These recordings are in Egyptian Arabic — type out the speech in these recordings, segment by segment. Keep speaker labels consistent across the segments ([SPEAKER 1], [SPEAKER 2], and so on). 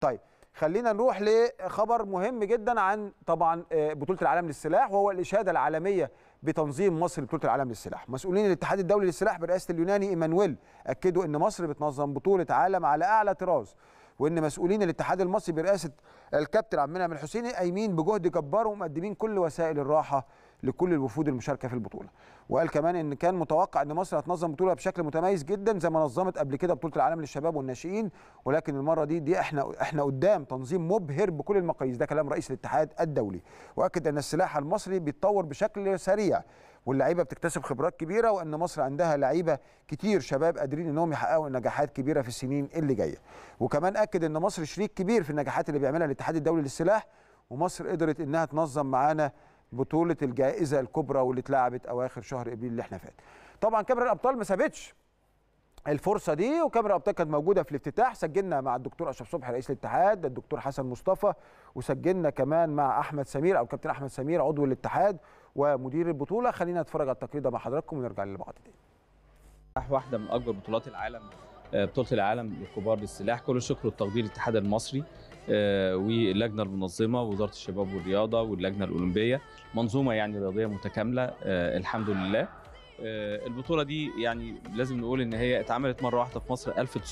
[SPEAKER 1] طيب خلينا نروح لخبر مهم جدا عن طبعا آه، بطوله العالم للسلاح وهو الاشاده العالميه بتنظيم مصر لبطوله العالم للسلاح مسؤولين الاتحاد الدولي للسلاح برئاسه اليوناني ايمانويل اكدوا ان مصر بتنظم بطوله عالم على اعلى طراز وان مسؤولين الاتحاد المصري برئاسه الكابتن عبد المنعم الحسيني قايمين بجهد جبار ومقدمين كل وسائل الراحه لكل الوفود المشاركه في البطوله وقال كمان ان كان متوقع ان مصر هتنظم بطوله بشكل متميز جدا زي ما نظمت قبل كده بطوله العالم للشباب والناشئين ولكن المره دي دي احنا احنا قدام تنظيم مبهر بكل المقاييس ده كلام رئيس الاتحاد الدولي واكد ان السلاح المصري بيتطور بشكل سريع واللعيبه بتكتسب خبرات كبيره وان مصر عندها لعيبه كتير شباب قادرين انهم يحققوا نجاحات كبيره في السنين اللي جايه وكمان اكد ان مصر شريك كبير في النجاحات اللي بيعملها الاتحاد الدولي للسلاح ومصر قدرت انها تنظم معانا بطوله الجائزه الكبرى واللي اتلعبت اواخر شهر ابريل اللي احنا فات طبعا كاميرا الابطال ما سابتش الفرصه دي وكاميرا الابطال كانت موجوده في الافتتاح سجلنا مع الدكتور اشرف صبحي رئيس الاتحاد الدكتور حسن مصطفى وسجلنا كمان مع احمد سمير او كابتن احمد سمير عضو الاتحاد ومدير البطوله خلينا نتفرج على التقرير ده مع حضراتكم ونرجع لبعض تاني
[SPEAKER 2] سلاح واحده من اكبر بطولات العالم آه، بطوله العالم للكبار للسلاح كل الشكر والتقدير للاتحاد المصري آه، واللجنه المنظمه ووزاره الشباب والرياضه واللجنه الاولمبيه منظومه يعني رياضيه متكامله آه، الحمد لله آه، البطوله دي يعني لازم نقول ان هي اتعملت مره واحده في مصر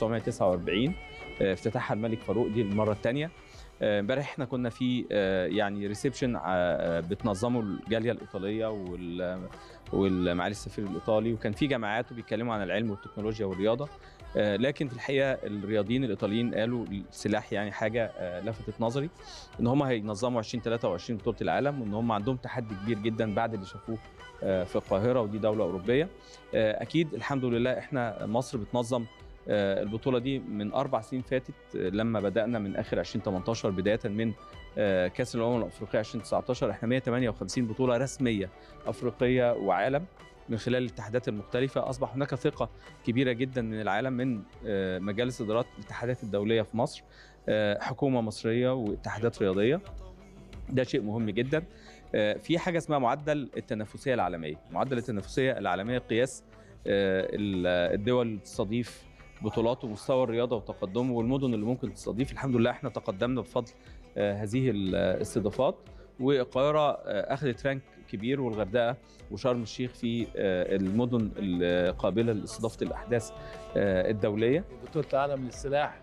[SPEAKER 2] 1949 آه، افتتحها الملك فاروق دي المره الثانيه امبارح احنا كنا في آه، يعني ريسبشن بتنظمه الجاليه الايطاليه وال والمعالي السفير الايطالي وكان في جماعات وبيتكلموا عن العلم والتكنولوجيا والرياضه آه، لكن في الحقيقه الرياضيين الايطاليين قالوا السلاح يعني حاجه آه، لفتت نظري ان هم هينظموا 2023 بطوله العالم وان هم عندهم تحدي كبير جدا بعد اللي شافوه آه، في القاهره ودي دوله اوروبيه آه، اكيد الحمد لله احنا مصر بتنظم آه، البطوله دي من اربع سنين فاتت آه، لما بدانا من اخر 2018 بدايه من آه، كاس الامم الافريقيه 2019 احنا 158 بطوله رسميه افريقيه وعالم من خلال الاتحادات المختلفه اصبح هناك ثقه كبيره جدا من العالم من آه، مجالس ادارات الاتحادات الدوليه في مصر آه، حكومه مصريه واتحادات رياضيه ده شيء مهم جدا آه، في حاجه اسمها معدل التنافسيه العالميه معدل التنافسيه العالميه قياس آه، ال- الدول اللي تستضيف بطولات ومستوى الرياضه وتقدمه والمدن اللي ممكن تستضيف الحمد لله احنا تقدمنا بفضل آه، هذه الاستضافات والقاهره آه، اخذت رانك كبير والغردقه وشرم الشيخ في آه، المدن القابله لاستضافه الاحداث آه، الدوليه
[SPEAKER 3] بطولة العالم للسلاح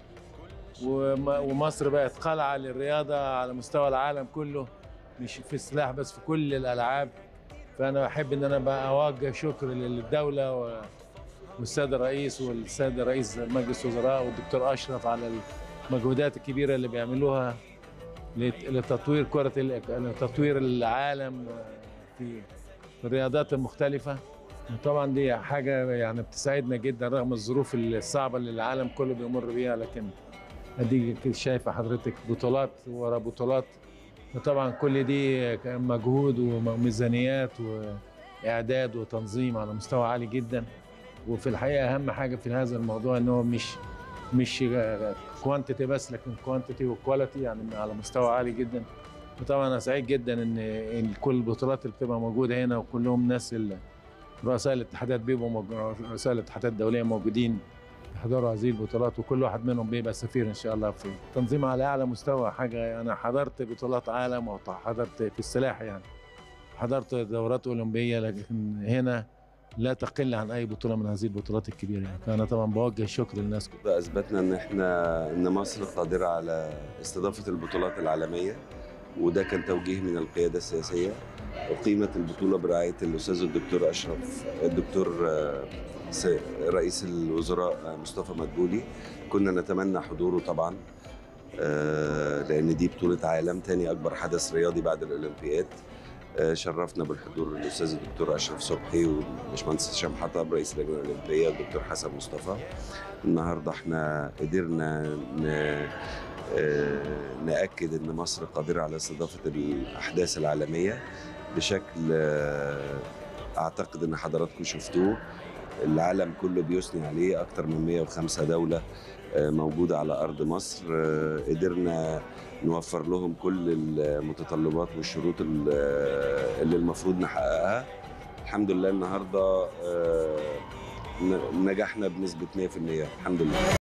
[SPEAKER 3] وم- ومصر بقت قلعة للرياضة على مستوى العالم كله مش في السلاح بس في كل الألعاب فأنا أحب إن أنا بقى أوجه شكر للدولة و- والسيد الرئيس والسيد رئيس مجلس الوزراء والدكتور أشرف على المجهودات الكبيرة اللي بيعملوها لت- لتطوير كرة ال- لتطوير العالم في في الرياضات المختلفة طبعا دي حاجة يعني بتسعدنا جدا رغم الظروف الصعبة اللي العالم كله بيمر بيها لكن اديك شايفة حضرتك بطولات ورا بطولات وطبعا كل دي كان مجهود وميزانيات واعداد وتنظيم على مستوى عالي جدا وفي الحقيقة اهم حاجة في هذا الموضوع ان هو مش مش كوانتيتي بس لكن كوانتيتي وكواليتي يعني على مستوى عالي جدا وطبعا انا سعيد جدا ان إن كل البطولات اللي بتبقى موجوده هنا وكلهم ناس ال- رؤساء الاتحادات بيبقوا موج- رؤساء الاتحادات الدوليه موجودين يحضروا هذه البطولات وكل واحد منهم بيبقى سفير ان شاء الله في تنظيم على اعلى مستوى حاجه انا حضرت بطولات عالم وحضرت في السلاح يعني حضرت دورات اولمبيه لكن هنا لا تقل عن اي بطوله من هذه البطولات الكبيره يعني فانا طبعا بوجه الشكر للناس كلها
[SPEAKER 4] اثبتنا ان احنا ان مصر قادره على استضافه البطولات العالميه وده كان توجيه من القياده السياسيه اقيمت البطوله برعايه الاستاذ الدكتور اشرف الدكتور آه، س- رئيس الوزراء آه، مصطفى مدبولي كنا نتمنى حضوره طبعا آه، لان دي بطوله عالم تاني اكبر حدث رياضي بعد الاولمبياد آه، شرفنا بالحضور الاستاذ الدكتور اشرف صبحي والباشمهندس هشام حطب رئيس اللجنه الاولمبيه والدكتور حسن مصطفى النهارده احنا قدرنا ن... آه، ناكد ان مصر قادره على استضافه الاحداث العالميه بشكل آه، اعتقد ان حضراتكم شفتوه العالم كله بيثني عليه اكتر من 105 دوله آه، موجوده على ارض مصر آه، قدرنا نوفر لهم كل المتطلبات والشروط ال- اللي المفروض نحققها الحمد لله النهارده آه، ن- نجحنا بنسبه 100% الحمد لله